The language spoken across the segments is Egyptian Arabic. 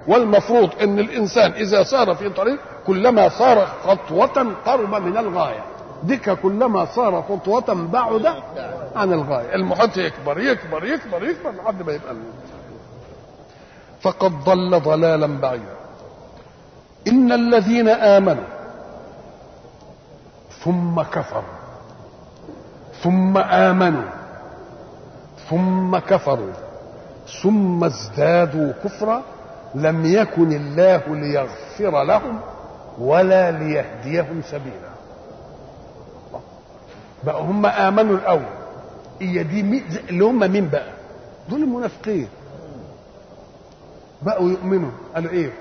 والمفروض ان الانسان اذا سار في طريق كلما صار خطوه قرب من الغايه ديك كلما صار خطوه بعد عن الغايه المحيط يكبر يكبر يكبر يكبر لحد ما يبقى فقد ضل ضلالا بعيدا ان الذين امنوا ثم كفروا ثم امنوا ثم كفروا ثم ازدادوا كفرا لم يكن الله ليغفر لهم ولا ليهديهم سبيلا بقى هم امنوا الاول هي دي مي- اللي هم مين بقى دول المنافقين بقوا يؤمنوا قالوا ايه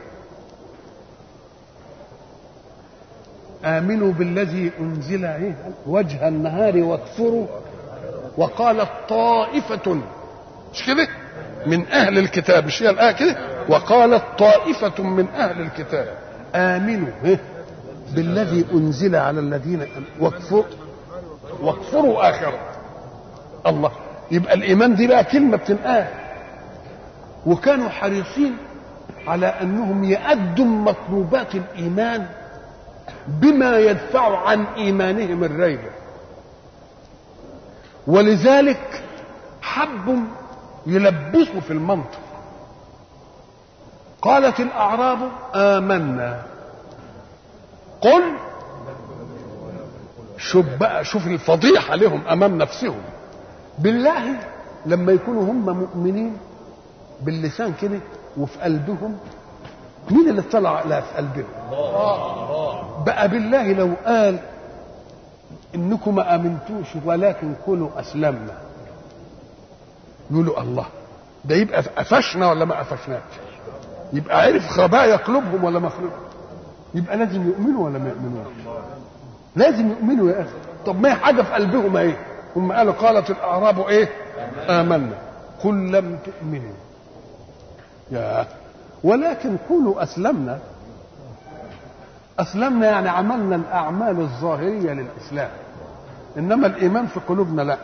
امنوا بالذي انزل ايه وجه النهار واكفروا وقالت طائفة مش كده من أهل الكتاب مش هي الآية كده وقالت طائفة من أهل الكتاب آمنوا إيه؟ بالذي أنزل على الذين واكفروا واكفروا آخره الله يبقى الإيمان دي بقى كلمة بتنقال وكانوا حريصين على أنهم يأدوا مطلوبات الإيمان بما يدفع عن إيمانهم الريبة ولذلك حبوا يلبسوا في المنطق قالت الأعراب آمنا قل شوف بقى شوف الفضيحة لهم أمام نفسهم بالله لما يكونوا هم مؤمنين باللسان كده وفي قلبهم مين اللي اطلع لا في قلبهم بقى بالله لو قال انكم ما امنتوش ولكن كلوا اسلمنا يقولوا الله ده يبقى قفشنا ولا ما قفشناش يبقى عرف خبايا قلوبهم ولا ما قلوبهم يبقى لازم يؤمنوا ولا ما يؤمنوش لازم يؤمنوا يا اخي طب ما هي حاجه في قلبهم ايه هم قالوا قالت الاعراب ايه امنا قل لم تؤمنوا يا ولكن قولوا اسلمنا اسلمنا يعني عملنا الاعمال الظاهريه للاسلام انما الايمان في قلوبنا لا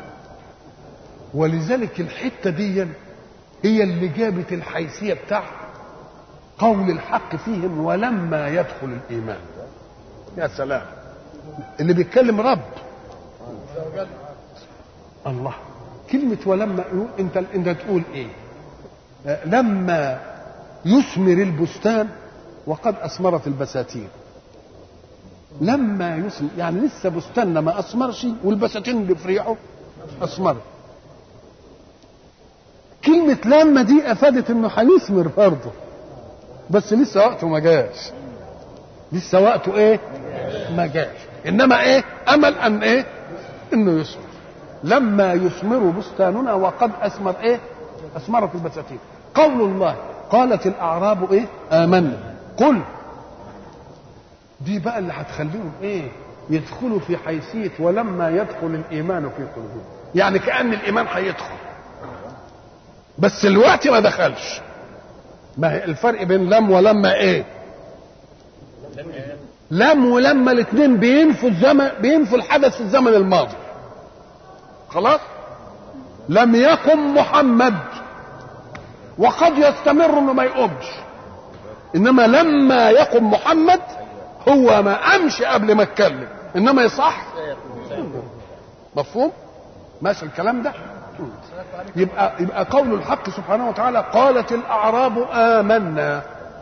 ولذلك الحته دي هي اللي جابت الحيثيه بتاعها قول الحق فيهم ولما يدخل الايمان يا سلام اللي بيتكلم رب الله كلمة ولما يقول انت انت تقول ايه؟ لما يثمر البستان وقد اثمرت البساتين لما يثمر يعني لسه بستاننا ما اثمرش والبساتين اللي في ريحه اثمرت كلمة لما دي افادت انه هيثمر برضه بس لسه وقته ما جاش لسه وقته ايه؟ ما جاش انما ايه؟ امل ان ايه؟ انه يثمر لما يثمر بستاننا وقد اثمر ايه؟ اثمرت البساتين قول الله قالت الاعراب ايه؟ امنا قل دي بقى اللي هتخليهم ايه؟ يدخلوا في حيثيه ولما يدخل الايمان في قلوبهم يعني كان الايمان هيدخل بس الوقت ما دخلش ما هي الفرق بين لم ولما ايه لم ولما الاثنين بينفوا الزمن بينفوا الحدث في الزمن الماضي خلاص لم يقم محمد وقد يستمر انه ما يقومش انما لما يقم محمد هو ما قامش قبل ما اتكلم انما يصح مفهوم ماشي الكلام ده يبقى يبقى قول الحق سبحانه وتعالى قالت الاعراب امنا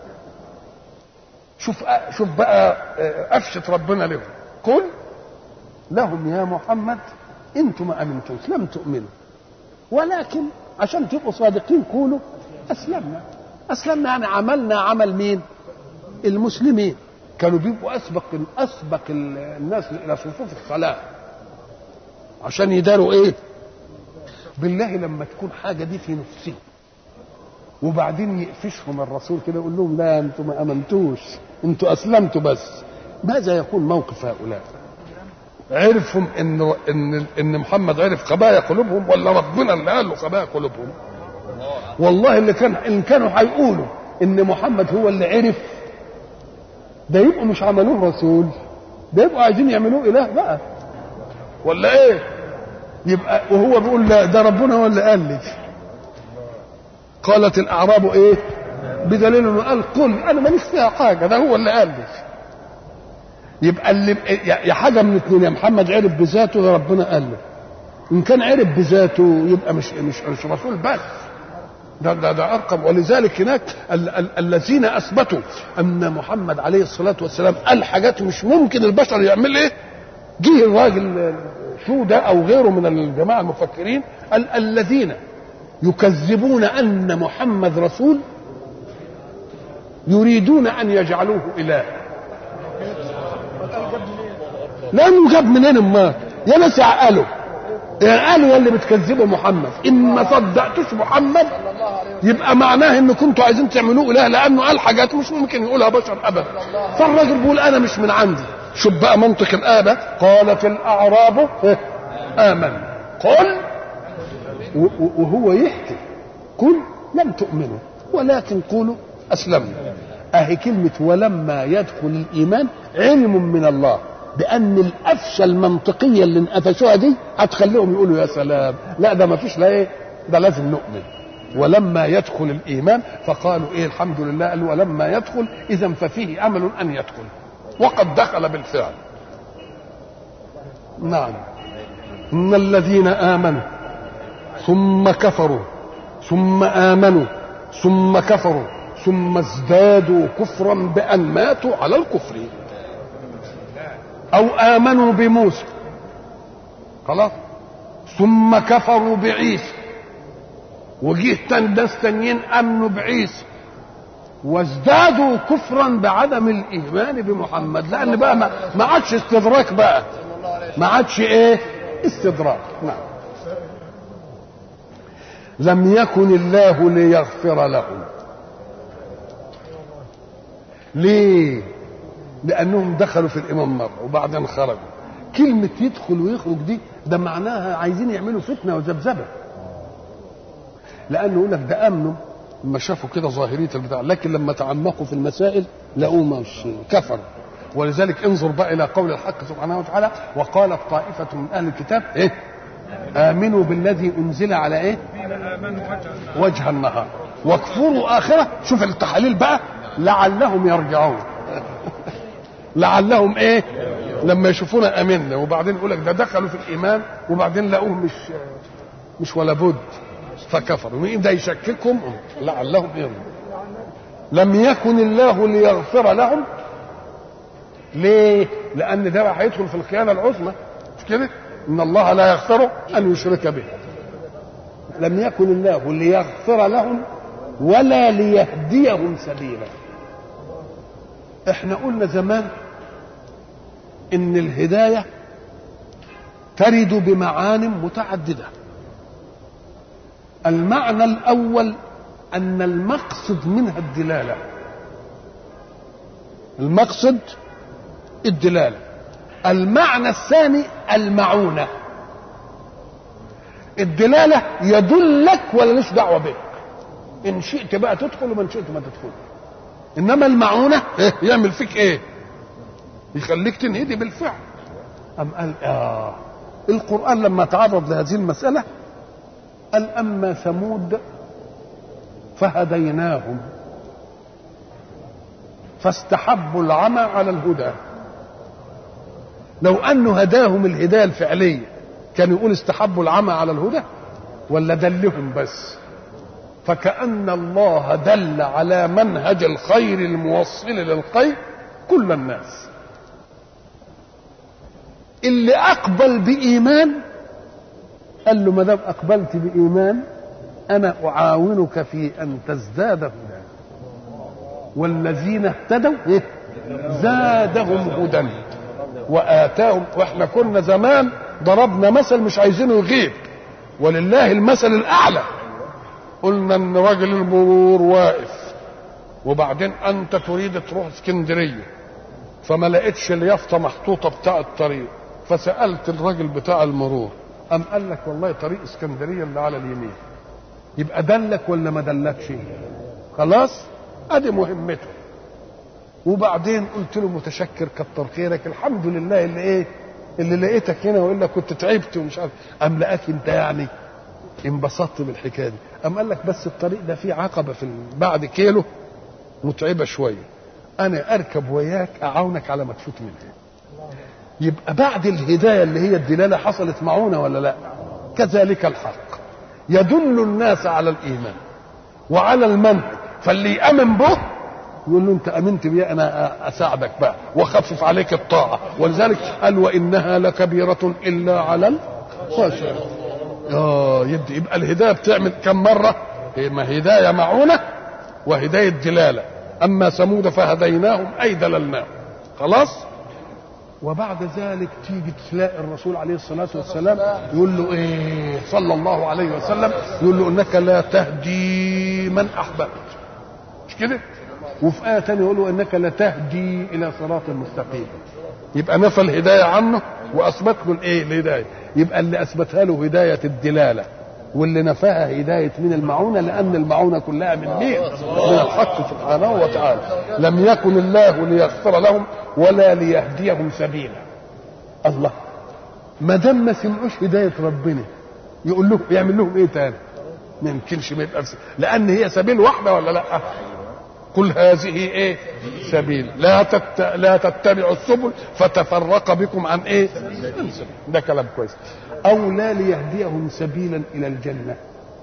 شوف شوف بقى افشت ربنا لهم قل لهم يا محمد انتم ما امنتوش لم تؤمنوا ولكن عشان تبقوا صادقين قولوا اسلمنا اسلمنا يعني عملنا عمل مين المسلمين كانوا بيبقوا اسبق اسبق الناس الى صفوف الصلاه عشان يداروا ايه بالله لما تكون حاجه دي في نفسهم وبعدين يقفشهم الرسول كده يقول لهم لا انتم ما امنتوش انتم اسلمتوا بس ماذا يكون موقف هؤلاء عرفهم ان ان ان محمد عرف خبايا قلوبهم ولا ربنا اللي قال له خبايا قلوبهم والله اللي كان ان كانوا هيقولوا ان محمد هو اللي عرف ده يبقوا مش عملوه رسول ده يبقوا عايزين يعملوه اله بقى ولا ايه يبقى وهو بيقول لا ده ربنا هو اللي قال لي قالت الاعراب ايه بدليل انه قال قل انا ماليش فيها حاجه ده هو اللي قال لي يبقى اللي يا حاجه من اثنين يا محمد عرف بذاته يا ربنا قال له ان كان عرف بذاته يبقى مش مش مش رسول بس ده ده ده ارقم ولذلك هناك ال- ال- الذين اثبتوا ان محمد عليه الصلاه والسلام قال حاجات مش ممكن البشر يعمل ايه جه الراجل شو ده او غيره من الجماعه المفكرين قال الذين يكذبون ان محمد رسول يريدون ان يجعلوه اله لانه جاب منين امال يا ناس عقلوا قالوا يا اللي بتكذبوا محمد ان ما صدقتوش محمد يبقى معناه ان كنتوا عايزين تعملوه اله لانه قال حاجات مش ممكن يقولها بشر ابدا فالراجل بيقول انا مش من عندي شوف بقى منطق الآبة قالت الأعراب آمن قل و- و- وهو يحكي قل لم تؤمنوا ولكن قولوا أسلمنا أهي كلمة ولما يدخل الإيمان علم من الله بأن القفشة المنطقية اللي انقفشوها دي هتخليهم يقولوا يا سلام لا ده ما فيش لا إيه ده لازم نؤمن ولما يدخل الإيمان فقالوا إيه الحمد لله قالوا ولما يدخل إذا ففيه أمل أن يدخل وقد دخل بالفعل نعم ان الذين امنوا ثم كفروا ثم امنوا ثم كفروا ثم ازدادوا كفرا بان ماتوا على الكفر او امنوا بموسى خلاص ثم كفروا بعيسى وجيه تاني ناس تانيين امنوا بعيسى وازدادوا كفرا بعدم الايمان بمحمد لان بقى ما, ما عادش استدراك بقى ما عادش ايه استدراك نعم لم يكن الله ليغفر لهم ليه لانهم دخلوا في الامام مره وبعدين خرجوا كلمه يدخل ويخرج دي ده معناها عايزين يعملوا فتنه وذبذبه لانه يقول لك ده امنوا لما شافوا كده ظاهريه البتاع لكن لما تعمقوا في المسائل لقوا مش كفر ولذلك انظر بقى الى قول الحق سبحانه وتعالى وقالت طائفه من اهل الكتاب ايه امنوا بالذي انزل على ايه وجه النهار واكفروا اخره شوف التحاليل بقى لعلهم يرجعون لعلهم ايه لما يشوفونا امنا وبعدين يقول لك ده دخلوا في الايمان وبعدين لقوه مش مش ولا بد فكفروا مين ده يشككهم لعلهم يرجعون لم يكن الله ليغفر لهم ليه؟ لأن ده هيدخل في الخيانة العظمى مش كده؟ إن الله لا يغفر أن يشرك به لم يكن الله ليغفر لهم ولا ليهديهم سبيلا احنا قلنا زمان ان الهدايه ترد بمعان متعدده المعنى الاول ان المقصد منها الدلاله المقصد الدلاله المعنى الثاني المعونه الدلاله يدلك ولا ليش دعوه بك ان شئت بقى تدخل ومن شئت ما تدخل انما المعونه إيه؟ يعمل فيك ايه يخليك تنهدي بالفعل ام قال اه القران لما تعرض لهذه المساله قال اما ثمود فهديناهم فاستحبوا العمى على الهدى لو انه هداهم الهدايه الفعليه كان يقول استحبوا العمى على الهدى ولا دلهم بس فكأن الله دل على منهج الخير الموصل للخير كل الناس اللي أقبل بإيمان قال له ما دام أقبلت بإيمان أنا أعاونك في أن تزداد هدى والذين اهتدوا إيه؟ زادهم هدى وآتاهم واحنا كنا زمان ضربنا مثل مش عايزينه يغيب ولله المثل الأعلى قلنا ان راجل المرور واقف وبعدين انت تريد تروح اسكندريه فما لقيتش اليافطه محطوطه بتاع الطريق فسالت الراجل بتاع المرور قام قال لك والله طريق اسكندريه اللي على اليمين يبقى دلك ولا ما دلكش خلاص ادي مهمته وبعدين قلت له متشكر كتر خيرك الحمد لله اللي ايه اللي لقيتك هنا والا كنت تعبت ومش عارف قام لقاك انت يعني انبسطت بالحكايه دي قام قال لك بس الطريق ده فيه عقبه في بعد كيلو متعبه شويه انا اركب وياك اعاونك على ما تفوت منها يبقى بعد الهدايه اللي هي الدلاله حصلت معونه ولا لا كذلك الحق يدل الناس على الايمان وعلى المنهج فاللي يامن به يقول له انت امنت بي انا اساعدك بقى واخفف عليك الطاعه ولذلك قال وانها لكبيره الا على الخاشعين اه يبدي يبقى الهدايه بتعمل كم مره؟ ما هدايه معونه وهدايه دلاله اما ثمود فهديناهم اي دللناهم خلاص؟ وبعد ذلك تيجي تلاقي الرسول عليه الصلاة والسلام يقول له إيه صلى الله عليه وسلم يقول له إنك لا تهدي من أحببت مش كده؟ وفي آية تانية يقول له إنك لتهدي إلى صراط مستقيم يبقى نفى الهداية عنه وأثبت له الإيه؟ الهداية يبقى اللي أثبتها له هداية الدلالة واللي نفاها هداية من المعونة لأن المعونة كلها من مين؟ من الحق سبحانه وتعالى لم يكن الله ليغفر لهم ولا ليهديهم سبيلا الله ما دام ما سمعوش هداية ربنا يقول لهم يعمل لهم ايه تاني؟ ما يمكنش ما يبقى لأن هي سبيل واحدة ولا لأ؟ قل هذه ايه سبيل لا تت... لا تتبعوا السبل فتفرق بكم عن ايه ده كلام كويس او لا ليهديهم سبيلا الى الجنه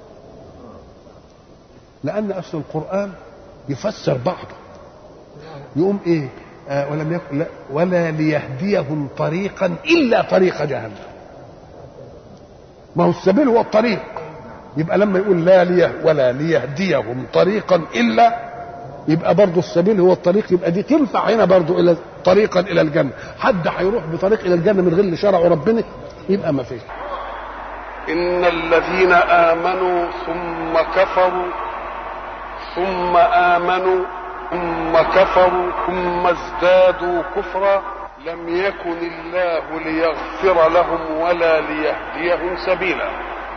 لان اصل القران يفسر بعضه يقوم ايه آه ولم يكن لا ولا ليهديهم طريقا الا طريق جهنم ما هو السبيل هو الطريق يبقى لما يقول لا ليه ولا ليهديهم طريقا الا يبقى برضه السبيل هو الطريق يبقى دي تنفع هنا برضه الى طريقا الى الجنه حد هيروح بطريق الى الجنه من غير اللي شرعه ربنا يبقى ما فيش ان الذين امنوا ثم كفروا ثم امنوا ثم كفروا ثم ازدادوا كفرا لم يكن الله ليغفر لهم ولا ليهديهم سبيلا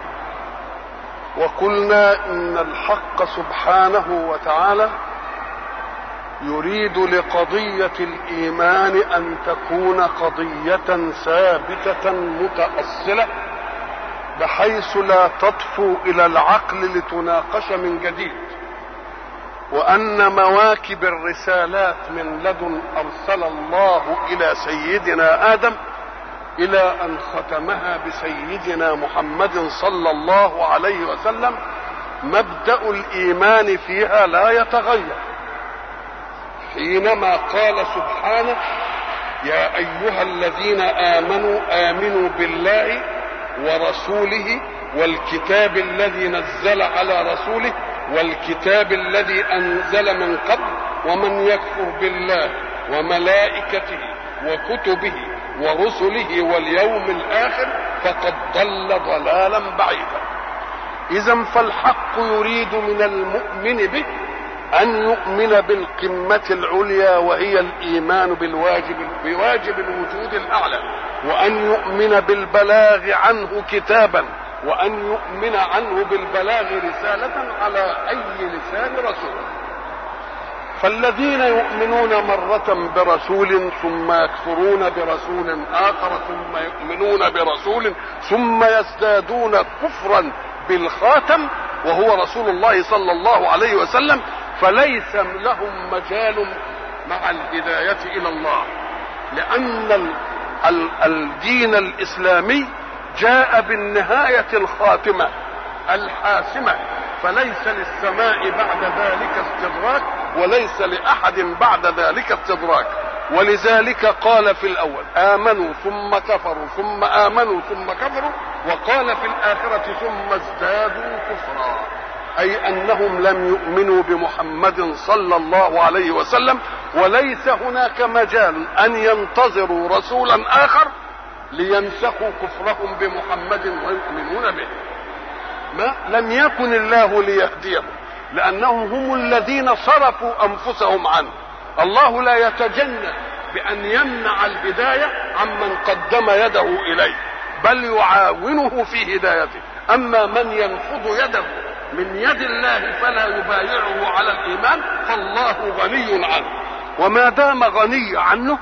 وقلنا ان الحق سبحانه وتعالى يريد لقضيه الايمان ان تكون قضيه ثابته متاصله بحيث لا تطفو الى العقل لتناقش من جديد وان مواكب الرسالات من لدن ارسل الله الى سيدنا ادم الى ان ختمها بسيدنا محمد صلى الله عليه وسلم مبدا الايمان فيها لا يتغير حينما قال سبحانه يا ايها الذين امنوا امنوا بالله ورسوله والكتاب الذي نزل على رسوله والكتاب الذي انزل من قبل ومن يكفر بالله وملائكته وكتبه ورسله واليوم الاخر فقد ضل ضلالا بعيدا اذا فالحق يريد من المؤمن به ان يؤمن بالقمه العليا وهي الايمان بالواجب بواجب الوجود الاعلى وان يؤمن بالبلاغ عنه كتابا وان يؤمن عنه بالبلاغ رساله على اي لسان رسول فالذين يؤمنون مرة برسول ثم يكفرون برسول آخر ثم يؤمنون برسول ثم يزدادون كفرا بالخاتم وهو رسول الله صلى الله عليه وسلم فليس لهم مجال مع الهداية إلى الله لأن ال ال الدين الإسلامي جاء بالنهاية الخاتمة الحاسمة فليس للسماء بعد ذلك استدراك وليس لأحد بعد ذلك استدراك ولذلك قال في الأول آمنوا ثم كفروا ثم آمنوا ثم كفروا وقال في الآخرة ثم ازدادوا كفرا أي أنهم لم يؤمنوا بمحمد صلى الله عليه وسلم وليس هناك مجال أن ينتظروا رسولا آخر لينسخوا كفرهم بمحمد ويؤمنون به ما لم يكن الله ليهديهم لأنهم هم الذين صرفوا أنفسهم عنه الله لا يتجنى بأن يمنع الهداية عمن قدم يده إليه بل يعاونه في هدايته أما من ينفض يده من يد الله فلا يبايعه على الإيمان فالله غني عنه وما دام غني عنه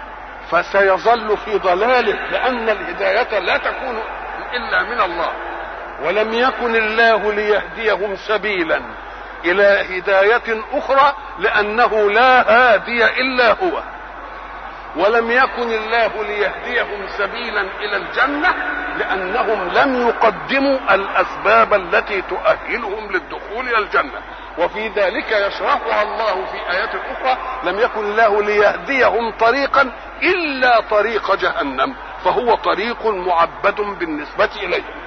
فسيظل في ضلاله لأن الهداية لا تكون إلا من الله ولم يكن الله ليهديهم سبيلا الى هدايه اخرى لانه لا هادي الا هو ولم يكن الله ليهديهم سبيلا الى الجنه لانهم لم يقدموا الاسباب التي تؤهلهم للدخول الى الجنه وفي ذلك يشرحها الله في ايات اخرى لم يكن الله ليهديهم طريقا الا طريق جهنم فهو طريق معبد بالنسبه اليه